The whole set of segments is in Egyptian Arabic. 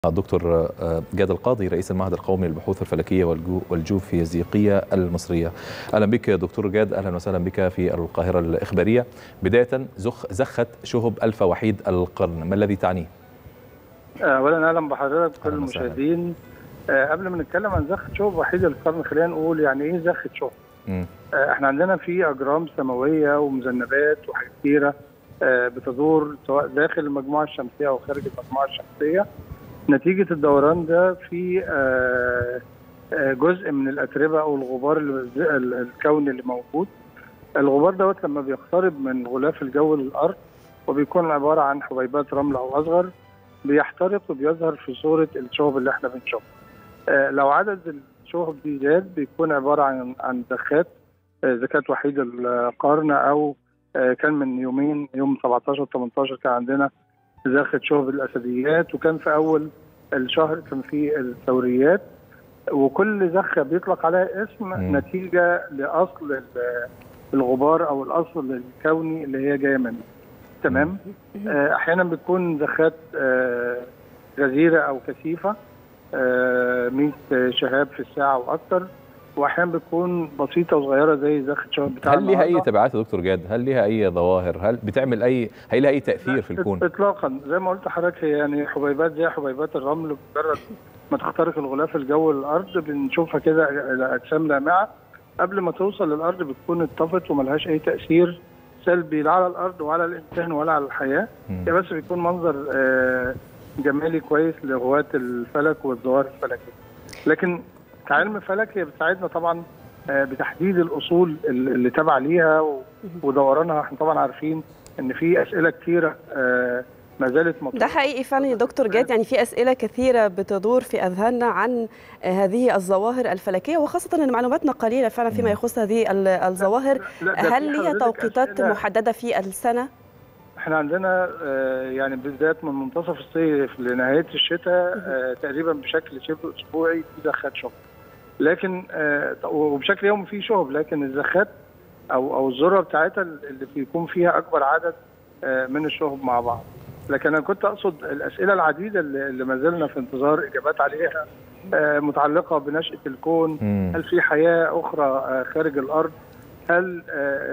الدكتور جاد القاضي رئيس المعهد القومي للبحوث الفلكيه والجيوفيزيقيه المصريه. اهلا بك دكتور جاد اهلا وسهلا بك في القاهره الاخباريه. بدايه زخ زخت شهب الف وحيد القرن، ما الذي تعنيه؟ اولا اهلا بحضرتك كل المشاهدين. قبل ما نتكلم عن زخة شهب وحيد القرن خلينا نقول يعني ايه زخة شهب؟ احنا عندنا في اجرام سماويه ومذنبات وحاجات كتيره بتدور سواء داخل المجموعه الشمسيه او خارج المجموعه الشمسيه. نتيجة الدوران ده في جزء من الأتربة أو الغبار الكوني اللي موجود الغبار دوت لما بيقترب من غلاف الجو للأرض وبيكون عبارة عن حبيبات رمل أو أصغر بيحترق وبيظهر في صورة الشهب اللي احنا بنشوفها لو عدد الشهب دي زاد بيكون عبارة عن عن زخات زكاة وحيد القرن أو كان من يومين يوم 17 18 كان عندنا زخة شهب الأسديات وكان في أول الشهر كان في الثوريات وكل زخة بيطلق عليها اسم م. نتيجة لأصل الغبار أو الأصل الكوني اللي هي جاية منه تمام أحيانا بتكون زخات غزيرة أو كثيفة 100 شهاب في الساعة وأكثر واحيانا بتكون بسيطه وصغيره زي زخ الشهب بتاع هل ليها اي تبعات يا دكتور جاد؟ هل ليها اي ظواهر؟ هل بتعمل اي هل لها اي تاثير في الكون؟ اطلاقا زي ما قلت لحضرتك هي يعني حبيبات زي حبيبات الرمل مجرد ما تخترق الغلاف الجوي للارض بنشوفها كده اجسام لامعه قبل ما توصل للارض بتكون اتطفت وملهاش اي تاثير سلبي لا على الارض ولا على الانسان ولا على الحياه هي بس بيكون منظر جمالي كويس لغواة الفلك والظواهر الفلكيه لكن كعلم فلك هي بتساعدنا طبعا بتحديد الاصول اللي تابعه ليها ودورانها احنا طبعا عارفين ان في اسئله كثيره ما زالت مطروحه ده حقيقي فعلا يا دكتور جاد يعني في اسئله كثيره بتدور في اذهاننا عن هذه الظواهر الفلكيه وخاصه ان معلوماتنا قليله فعلا فيما يخص هذه الظواهر هل ليها توقيتات محدده في السنه؟ احنا عندنا يعني بالذات من منتصف الصيف لنهايه الشتاء تقريبا بشكل شبه اسبوعي في زخات شهب لكن وبشكل يومي في شهب لكن الزخات او او الذره بتاعتها اللي بيكون فيها اكبر عدد من الشهب مع بعض لكن انا كنت اقصد الاسئله العديده اللي ما زلنا في انتظار اجابات عليها متعلقه بنشاه الكون هل في حياه اخرى خارج الارض هل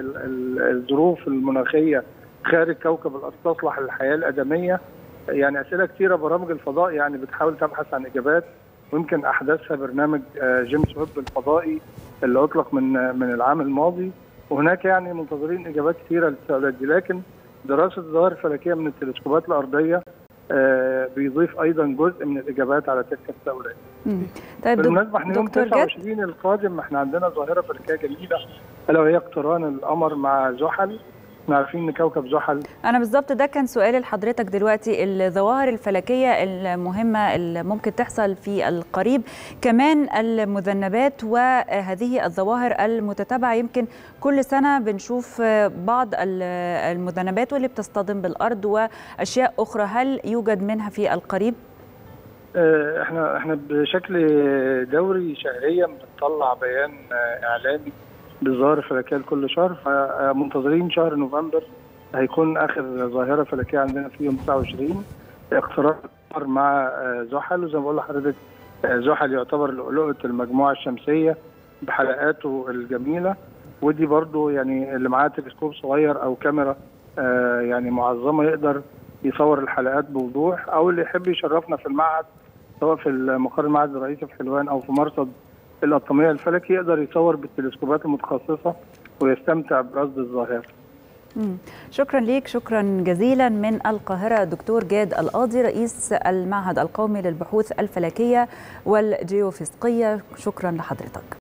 الظروف المناخيه خارج كوكب الارض تصلح للحياه الادميه يعني اسئله كثيره برامج الفضاء يعني بتحاول تبحث عن اجابات ويمكن احدثها برنامج جيمس ويب الفضائي اللي اطلق من من العام الماضي وهناك يعني منتظرين اجابات كثيره للسؤالات دي لكن دراسه الظواهر الفلكيه من التلسكوبات الارضيه بيضيف ايضا جزء من الاجابات على تلك التساؤلات. طيب بالمناسبه احنا يوم 29 القادم احنا عندنا ظاهره فلكيه جديده الا وهي اقتران القمر مع زحل احنا عارفين ان كوكب زحل انا بالظبط ده كان سؤالي لحضرتك دلوقتي الظواهر الفلكيه المهمه اللي ممكن تحصل في القريب كمان المذنبات وهذه الظواهر المتتابعه يمكن كل سنه بنشوف بعض المذنبات واللي بتصطدم بالارض واشياء اخرى هل يوجد منها في القريب احنا احنا بشكل دوري شهريا بنطلع بيان اعلامي بالظاهره الفلكيه لكل شهر فمنتظرين شهر نوفمبر هيكون اخر ظاهره فلكيه عندنا في يوم 29 اقتراب مع زحل وزي ما بقول لحضرتك زحل يعتبر لؤلؤه المجموعه الشمسيه بحلقاته الجميله ودي برضو يعني اللي معاه تلسكوب صغير او كاميرا يعني معظمه يقدر يصور الحلقات بوضوح او اللي يحب يشرفنا في المعهد سواء في مقر المعهد الرئيسي في حلوان او في مرصد الأطمية الفلكي يقدر يصور بالتلسكوبات المتخصصة ويستمتع برصد الظاهرة شكرا ليك شكرا جزيلا من القاهرة دكتور جاد القاضي رئيس المعهد القومي للبحوث الفلكية والجيوفيزيقية شكرا لحضرتك